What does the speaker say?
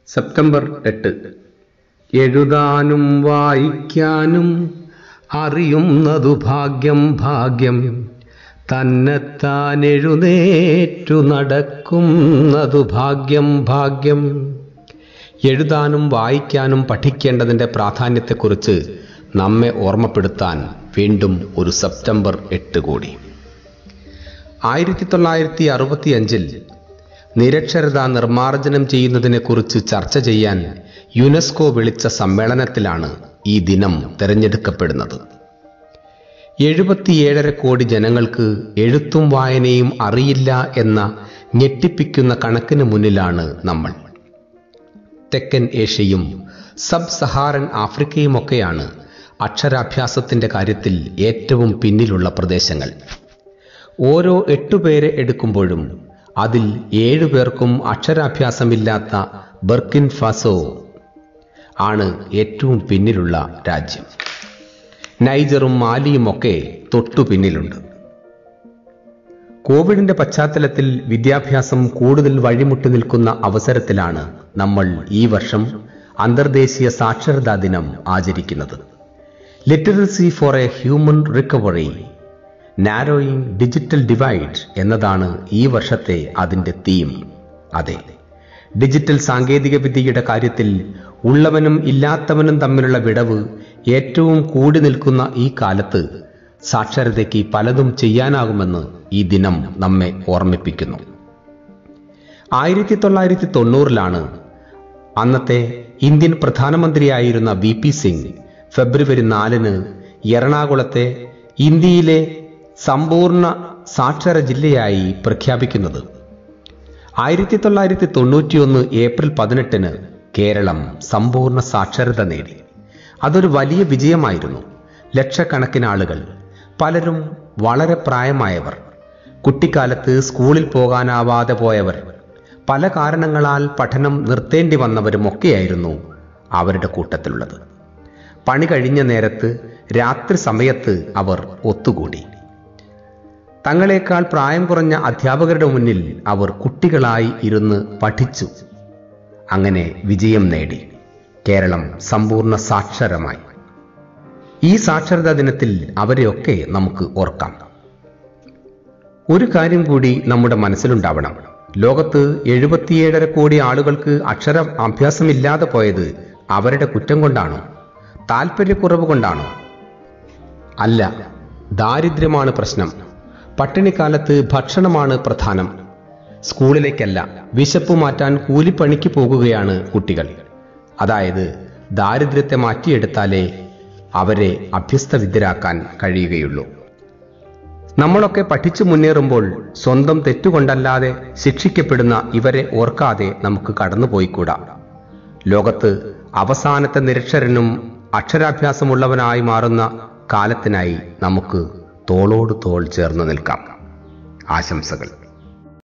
September എട്ട് എഴുതാനും വായിക്കാനും അറിയുന്നതു ഭാഗ്യം ഭാഗ്യം തന്നെത്താൻ എഴുന്നേറ്റു നടക്കുന്നതു ഭാഗ്യം ഭാഗ്യം എഴുതാനും വായിക്കാനും പഠിക്കേണ്ടതിൻ്റെ പ്രാധാന്യത്തെക്കുറിച്ച് നമ്മെ ഓർമ്മപ്പെടുത്താൻ വീണ്ടും ഒരു സെപ്റ്റംബർ എട്ട് കൂടി ആയിരത്തി തൊള്ളായിരത്തി അറുപത്തിയഞ്ചിൽ നിരക്ഷരത നിർമ്മാർജ്ജനം ചെയ്യുന്നതിനെക്കുറിച്ച് ചർച്ച ചെയ്യാൻ യുനെസ്കോ വിളിച്ച സമ്മേളനത്തിലാണ് ഈ ദിനം തിരഞ്ഞെടുക്കപ്പെടുന്നത് എഴുപത്തിയേഴര കോടി ജനങ്ങൾക്ക് എഴുത്തും വായനയും അറിയില്ല എന്ന ഞെട്ടിപ്പിക്കുന്ന കണക്കിന് മുന്നിലാണ് നമ്മൾ തെക്കൻ ഏഷ്യയും സബ് സഹാറൻ ആഫ്രിക്കയുമൊക്കെയാണ് അക്ഷരാഭ്യാസത്തിന്റെ കാര്യത്തിൽ ഏറ്റവും പിന്നിലുള്ള പ്രദേശങ്ങൾ ഓരോ എട്ടുപേരെ എടുക്കുമ്പോഴും അതിൽ ഏഴുപേർക്കും അക്ഷരാഭ്യാസമില്ലാത്ത ബർക്കിൻ ഫാസോ ആണ് ഏറ്റവും പിന്നിലുള്ള രാജ്യം നൈജറും മാലിയും ഒക്കെ തൊട്ടു പിന്നിലുണ്ട് കോവിഡിന്റെ പശ്ചാത്തലത്തിൽ വിദ്യാഭ്യാസം കൂടുതൽ വഴിമുട്ടി നിൽക്കുന്ന അവസരത്തിലാണ് നമ്മൾ ഈ വർഷം അന്തർദേശീയ സാക്ഷരതാ ദിനം ആചരിക്കുന്നത് literacy for a human recovery narrowing digital divide എന്നതാണ് ഈ വർഷത്തെ അതിൻ്റെ തീം അതെ ഡിജിറ്റൽ സാങ്കേതിക വിദ്യയുടെ കാര്യത്തിൽ ഉള്ളവനും ഇല്ലാത്തവനും തമ്മിലുള്ള വിടവ് ഏറ്റവും കൂടി നിൽക്കുന്ന ഈ കാലത്ത് സാക്ഷരതയ്ക്ക് പലതും ചെയ്യാനാകുമെന്ന് ഈ ദിനം നമ്മെ ഓർമ്മിപ്പിക്കുന്നു ആയിരത്തി തൊള്ളായിരത്തി തൊണ്ണൂറിലാണ് അന്നത്തെ ഇന്ത്യൻ പ്രധാനമന്ത്രിയായിരുന്ന വി പി സിംഗ് ഫെബ്രുവരി നാലിന് എറണാകുളത്തെ ഇന്ത്യയിലെ സമ്പൂർണ്ണ സാക്ഷര ജില്ലയായി പ്രഖ്യാപിക്കുന്നത് ആയിരത്തി തൊള്ളായിരത്തി തൊണ്ണൂറ്റിയൊന്ന് ഏപ്രിൽ പതിനെട്ടിന് കേരളം സമ്പൂർണ്ണ സാക്ഷരത നേടി അതൊരു വലിയ വിജയമായിരുന്നു ലക്ഷക്കണക്കിന് ആളുകൾ പലരും വളരെ പ്രായമായവർ കുട്ടിക്കാലത്ത് സ്കൂളിൽ പോകാനാവാതെ പോയവർ പല കാരണങ്ങളാൽ പഠനം നിർത്തേണ്ടി വന്നവരുമൊക്കെയായിരുന്നു അവരുടെ കൂട്ടത്തിലുള്ളത് പണി കഴിഞ്ഞ നേരത്ത് രാത്രി സമയത്ത് അവർ ഒത്തുകൂടി തങ്ങളെക്കാൾ പ്രായം കുറഞ്ഞ അധ്യാപകരുടെ മുന്നിൽ അവർ കുട്ടികളായി ഇരുന്ന് പഠിച്ചു അങ്ങനെ വിജയം നേടി കേരളം സമ്പൂർണ്ണ സാക്ഷരമായി ഈ സാക്ഷരതാ ദിനത്തിൽ അവരെയൊക്കെ നമുക്ക് ഓർക്കാം ഒരു കാര്യം കൂടി നമ്മുടെ മനസ്സിലുണ്ടാവണം ലോകത്ത് എഴുപത്തിയേഴര കോടി ആളുകൾക്ക് അക്ഷര അഭ്യാസമില്ലാതെ പോയത് അവരുടെ കുറ്റം കൊണ്ടാണോ താല്പര്യക്കുറവ് കൊണ്ടാണോ അല്ല ദാരിദ്ര്യമാണ് പ്രശ്നം പട്ടിണിക്കാലത്ത് ഭക്ഷണമാണ് പ്രധാനം സ്കൂളിലേക്കല്ല വിശപ്പ് മാറ്റാൻ കൂലിപ്പണിക്ക് പോകുകയാണ് കുട്ടികൾ അതായത് ദാരിദ്ര്യത്തെ മാറ്റിയെടുത്താലേ അവരെ അഭ്യസ്തവിദ്യരാക്കാൻ കഴിയുകയുള്ളൂ നമ്മളൊക്കെ പഠിച്ചു മുന്നേറുമ്പോൾ സ്വന്തം തെറ്റുകൊണ്ടല്ലാതെ ശിക്ഷിക്കപ്പെടുന്ന ഇവരെ ഓർക്കാതെ നമുക്ക് കടന്നുപോയിക്കൂടാ ലോകത്ത് അവസാനത്തെ നിരക്ഷരനും അക്ഷരാഭ്യാസമുള്ളവനായി മാറുന്ന കാലത്തിനായി നമുക്ക് തോളോട് തോൾ ചേർന്ന് നിൽക്കാം ആശംസകൾ